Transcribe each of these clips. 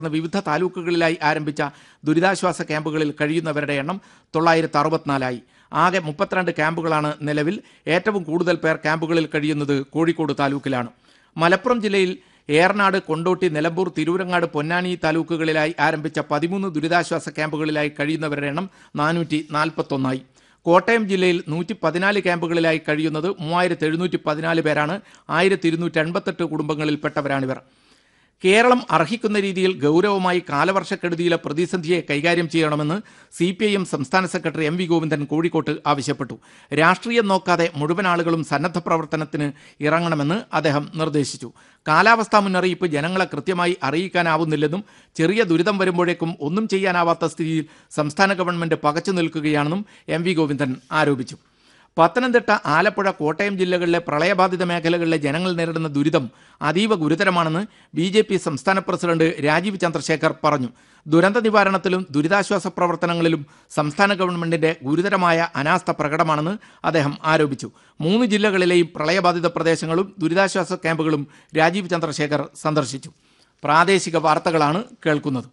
വിവിധ താലൂക്കുകളിലായി ആരംഭിച്ച ദുരിതാശ്വാസ ക്യാമ്പുകളിൽ കഴിയുന്നവരുടെ എണ്ണം തൊള്ളായിരത്തി അറുപത്തിനാലായി ആകെ മുപ്പത്തിരണ്ട് ക്യാമ്പുകളാണ് നിലവിൽ ഏറ്റവും കൂടുതൽ പേർ ക്യാമ്പുകളിൽ കഴിയുന്നത് കോഴിക്കോട് താലൂക്കിലാണ് മലപ്പുറം ജില്ലയിൽ ഏറനാട് കൊണ്ടോട്ടി നിലമ്പൂർ തിരൂരങ്ങാട് പൊന്നാനി താലൂക്കുകളിലായി ആരംഭിച്ച പതിമൂന്ന് ദുരിതാശ്വാസ ക്യാമ്പുകളിലായി കഴിയുന്നവരുടെ എണ്ണം നാനൂറ്റി നാൽപ്പത്തൊന്നായി കോട്ടയം ജില്ലയിൽ നൂറ്റി പതിനാല് ക്യാമ്പുകളിലായി കഴിയുന്നത് മൂവായിരത്തി എഴുന്നൂറ്റി പതിനാല് പേരാണ് ആയിരത്തി ഇരുന്നൂറ്റി എൺപത്തെട്ട് കുടുംബങ്ങളിൽപ്പെട്ടവരാണിവർ കേരളം അർഹിക്കുന്ന രീതിയിൽ ഗൗരവമായി കാലവർഷക്കെടുതിയിലെ പ്രതിസന്ധിയെ കൈകാര്യം ചെയ്യണമെന്ന് സി പി ഐ എം സംസ്ഥാന സെക്രട്ടറി എം വി ഗോവിന്ദൻ കോഴിക്കോട്ട് ആവശ്യപ്പെട്ടു രാഷ്ട്രീയം നോക്കാതെ മുഴുവൻ ആളുകളും സന്നദ്ധ പ്രവർത്തനത്തിന് ഇറങ്ങണമെന്ന് അദ്ദേഹം നിർദ്ദേശിച്ചു കാലാവസ്ഥാ മുന്നറിയിപ്പ് ജനങ്ങളെ കൃത്യമായി അറിയിക്കാനാവുന്നില്ലെന്നും ചെറിയ ദുരിതം വരുമ്പോഴേക്കും ഒന്നും ചെയ്യാനാവാത്ത സ്ഥിതിയിൽ സംസ്ഥാന ഗവൺമെന്റ് പകച്ചു നിൽക്കുകയാണെന്നും എം വി ഗോവിന്ദൻ ആരോപിച്ചു പത്തനംതിട്ട ആലപ്പുഴ കോട്ടയം ജില്ലകളിലെ പ്രളയബാധിത മേഖലകളിലെ ജനങ്ങൾ നേരിടുന്ന ദുരിതം അതീവ ഗുരുതരമാണെന്ന് ബി ജെ പി സംസ്ഥാന പ്രസിഡന്റ് രാജീവ് ചന്ദ്രശേഖർ പറഞ്ഞു ദുരന്ത നിവാരണത്തിലും ദുരിതാശ്വാസ പ്രവർത്തനങ്ങളിലും സംസ്ഥാന ഗവൺമെന്റിന്റെ ഗുരുതരമായ അനാസ്ഥ പ്രകടമാണെന്ന് അദ്ദേഹം ആരോപിച്ചു മൂന്ന് ജില്ലകളിലെയും പ്രളയബാധിത പ്രദേശങ്ങളും ദുരിതാശ്വാസ ക്യാമ്പുകളും രാജീവ് ചന്ദ്രശേഖർ സന്ദർശിച്ചു പ്രാദേശിക വാർത്തകളാണ് കേൾക്കുന്നത്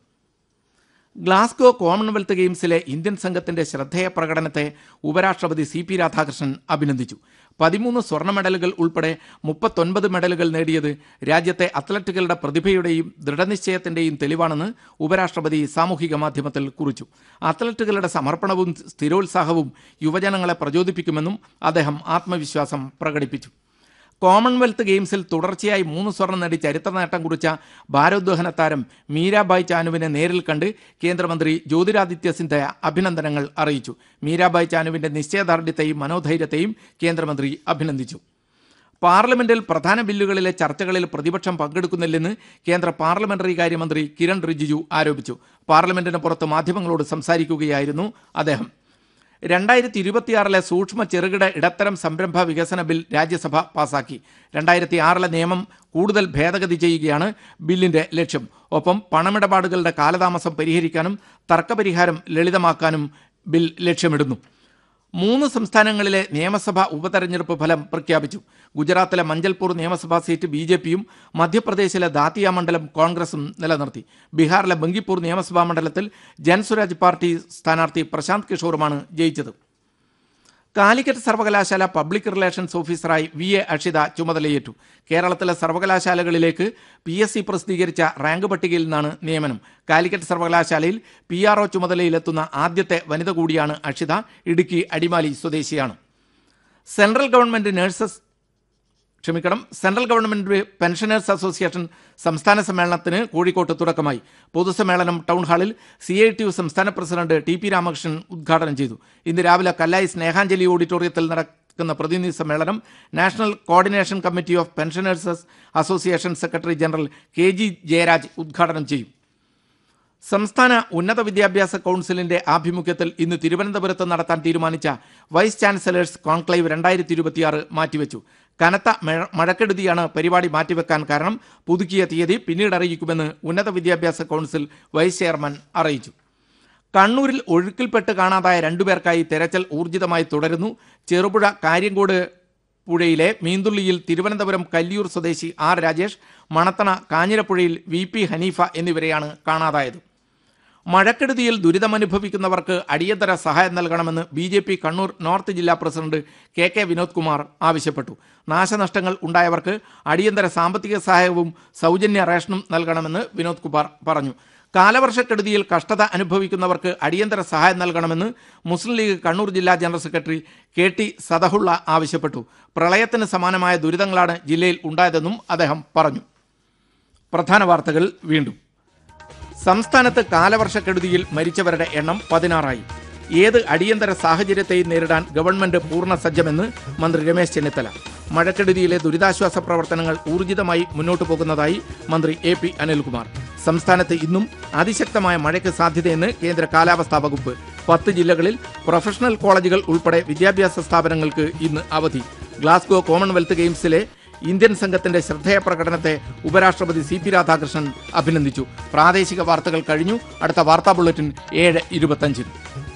ഗ്ലാസ്ഗോ കോമൺവെൽത്ത് ഗെയിംസിലെ ഇന്ത്യൻ സംഘത്തിന്റെ ശ്രദ്ധേയ പ്രകടനത്തെ ഉപരാഷ്ട്രപതി സി പി രാധാകൃഷ്ണൻ അഭിനന്ദിച്ചു പതിമൂന്ന് സ്വർണ്ണ മെഡലുകൾ ഉൾപ്പെടെ മുപ്പത്തൊൻപത് മെഡലുകൾ നേടിയത് രാജ്യത്തെ അത്ലറ്റുകളുടെ പ്രതിഭയുടെയും ദൃഢനിശ്ചയത്തിന്റെയും തെളിവാണെന്ന് ഉപരാഷ്ട്രപതി സാമൂഹിക മാധ്യമത്തിൽ കുറിച്ചു അത്ലറ്റുകളുടെ സമർപ്പണവും സ്ഥിരോത്സാഹവും യുവജനങ്ങളെ പ്രചോദിപ്പിക്കുമെന്നും അദ്ദേഹം ആത്മവിശ്വാസം പ്രകടിപ്പിച്ചു കോമൺവെൽത്ത് ഗെയിംസിൽ തുടർച്ചയായി മൂന്ന് സ്വർണം നേടി ചരിത്ര നേട്ടം കുറിച്ച ഭാരോദ്വഹന താരം മീരാബായ് ചാനുവിനെ നേരിൽ കണ്ട് കേന്ദ്രമന്ത്രി ജ്യോതിരാദിത്യ സിന്ധ്യ അഭിനന്ദനങ്ങൾ അറിയിച്ചു മീരാബായ് ചാനുവിന്റെ നിശ്ചയദാർഢ്യത്തെയും മനോധൈര്യത്തെയും കേന്ദ്രമന്ത്രി അഭിനന്ദിച്ചു പാർലമെന്റിൽ പ്രധാന ബില്ലുകളിലെ ചർച്ചകളിൽ പ്രതിപക്ഷം പങ്കെടുക്കുന്നില്ലെന്ന് കേന്ദ്ര പാർലമെന്ററി കാര്യമന്ത്രി കിരൺ റിജിജു ആരോപിച്ചു പാർലമെന്റിന് പുറത്ത് മാധ്യമങ്ങളോട് സംസാരിക്കുകയായിരുന്നു അദ്ദേഹം രണ്ടായിരത്തി ഇരുപത്തിയാറിലെ സൂക്ഷ്മ ചെറുകിട ഇടത്തരം സംരംഭ വികസന ബിൽ രാജ്യസഭ പാസാക്കി രണ്ടായിരത്തി ആറിലെ നിയമം കൂടുതൽ ഭേദഗതി ചെയ്യുകയാണ് ബില്ലിന്റെ ലക്ഷ്യം ഒപ്പം പണമിടപാടുകളുടെ കാലതാമസം പരിഹരിക്കാനും തർക്കപരിഹാരം ലളിതമാക്കാനും ബിൽ ലക്ഷ്യമിടുന്നു മൂന്ന് സംസ്ഥാനങ്ങളിലെ നിയമസഭാ ഉപതെരഞ്ഞെടുപ്പ് ഫലം പ്രഖ്യാപിച്ചു ഗുജറാത്തിലെ മഞ്ചൽപൂർ നിയമസഭാ സീറ്റ് ബി ജെ പിയും മധ്യപ്രദേശിലെ ദാത്തിയ മണ്ഡലം കോൺഗ്രസും നിലനിർത്തി ബീഹാറിലെ ബങ്കിപ്പൂർ നിയമസഭാ മണ്ഡലത്തിൽ ജൻസുരാജ് പാർട്ടി സ്ഥാനാർത്ഥി പ്രശാന്ത് കിഷോറുമാണ് ജയിച്ചത് കാലിക്കറ്റ് സർവകലാശാല പബ്ലിക് റിലേഷൻസ് ഓഫീസറായി വി എ അക്ഷിത ചുമതലയേറ്റു കേരളത്തിലെ സർവകലാശാലകളിലേക്ക് പി എസ് സി പ്രസിദ്ധീകരിച്ച റാങ്ക് പട്ടികയിൽ നിന്നാണ് നിയമനം കാലിക്കറ്റ് സർവകലാശാലയിൽ പി ആർ ഒ ചുമതലയിലെത്തുന്ന ആദ്യത്തെ വനിത കൂടിയാണ് അക്ഷിത ഇടുക്കി അടിമാലി സ്വദേശിയാണ് സെൻട്രൽ ഗവൺമെന്റ് നഴ്സസ് ക്ഷമിക്കണം സെൻട്രൽ ഗവൺമെന്റ് പെൻഷനേഴ്സ് അസോസിയേഷൻ സംസ്ഥാന സമ്മേളനത്തിന് കോഴിക്കോട്ട് തുടക്കമായി പൊതുസമ്മേളനം ടൗൺ ഹാളിൽ സി ഐ ടി യു സംസ്ഥാന പ്രസിഡന്റ് ടി പി രാമകൃഷ്ണൻ ഉദ്ഘാടനം ചെയ്തു ഇന്ന് രാവിലെ കല്ലായി സ്നേഹാഞ്ജലി ഓഡിറ്റോറിയത്തിൽ നടക്കുന്ന പ്രതിനിധി സമ്മേളനം national coordination committee of pensioners association secretary general K G Jayaraj ഉദ്ഘാടനം ചെയ്യും സംസ്ഥാന ഉന്നത വിദ്യാഭ്യാസ കൗൺസിലിന്റെ ആഭിമുഖ്യത്തിൽ ഇന്ന് തിരുവനന്തപുരത്ത് നടത്താൻ തീരുമാനിച്ച വൈസ് ചാൻസലേഴ്സ് കോൺക്ലേവ് രണ്ടായിരത്തി ഇരുപത്തിയാറ് മാറ്റിവെച്ചു കനത്ത മഴ- മഴക്കെടുതിയാണ് പരിപാടി മാറ്റിവെക്കാൻ കാരണം പുതുക്കിയ തീയതി പിന്നീട് അറിയിക്കുമെന്ന് ഉന്നത വിദ്യാഭ്യാസ കൗൺസിൽ വൈസ് ചെയർമാൻ അറിയിച്ചു കണ്ണൂരിൽ ഒഴുക്കിൽപ്പെട്ട് കാണാതായ രണ്ടുപേർക്കായി തെരച്ചിൽ ഊർജിതമായി തുടരുന്നു ചെറുപുഴ കാര്യങ്കോട് പുഴയിലെ മീന്തുള്ളിയിൽ തിരുവനന്തപുരം കല്ലിയൂർ സ്വദേശി ആർ രാജേഷ് മണത്തണ കാഞ്ഞിരപ്പുഴയിൽ വി പി ഹനീഫ എന്നിവരെയാണ് കാണാതായത് മഴക്കെടുതിയിൽ ദുരിതമനുഭവിക്കുന്നവർക്ക് അടിയന്തര സഹായം നൽകണമെന്ന് B J P Kannur north ജില്ലാ president K K Vinod Kumar ആവശ്യപ്പെട്ടു നാശനഷ്ടങ്ങൾ ഉണ്ടായവർക്ക് അടിയന്തര സാമ്പത്തിക സഹായവും സൗജന്യ റേഷനും നൽകണമെന്ന് വിനോദ് കുമാർ പറഞ്ഞു കാലവർഷക്കെടുതിയിൽ കഷ്ടത അനുഭവിക്കുന്നവർക്ക് അടിയന്തര സഹായം നൽകണമെന്ന് മുസ്ലിം ലീഗ് കണ്ണൂർ ജില്ലാ general secretary K T Sadahulla ആവശ്യപ്പെട്ടു പ്രളയത്തിന് സമാനമായ ദുരിതങ്ങളാണ് ജില്ലയിൽ ഉണ്ടായതെന്നും അദ്ദേഹം പറഞ്ഞു പ്രധാന വാർത്തകൾ വീണ്ടും സംസ്ഥാനത്ത് കാലവർഷക്കെടുതിയിൽ മരിച്ചവരുടെ എണ്ണം പതിനാറായി ഏത് അടിയന്തര സാഹചര്യത്തെയും നേരിടാൻ ഗവൺമെന്റ് പൂർണ്ണ സജ്ജമെന്ന് മന്ത്രി രമേശ് ചെന്നിത്തല മഴക്കെടുതിയിലെ ദുരിതാശ്വാസ പ്രവർത്തനങ്ങൾ ഊർജിതമായി മുന്നോട്ടു പോകുന്നതായി മന്ത്രി എ പി അനിൽകുമാർ സംസ്ഥാനത്ത് ഇന്നും അതിശക്തമായ മഴയ്ക്ക് സാധ്യതയെന്ന് കേന്ദ്ര കാലാവസ്ഥാ വകുപ്പ് പത്ത് ജില്ലകളിൽ പ്രൊഫഷണൽ കോളേജുകൾ ഉൾപ്പെടെ വിദ്യാഭ്യാസ സ്ഥാപനങ്ങൾക്ക് ഇന്ന് അവധി ഗ്ലാസ്ഗോ കോമൺവെൽത്ത് ഗെയിംസിലെ ഇന്ത്യൻ സംഘത്തിന്റെ ശ്രദ്ധേയ പ്രകടനത്തെ ഉപരാഷ്ട്രപതി സി പി രാധാകൃഷ്ണൻ അഭിനന്ദിച്ചു പ്രാദേശിക വാർത്തകൾ കഴിഞ്ഞു അടുത്ത വാർത്താ ബുള്ളറ്റിൻ ഏഴ് ഇരുപത്തഞ്ചിന്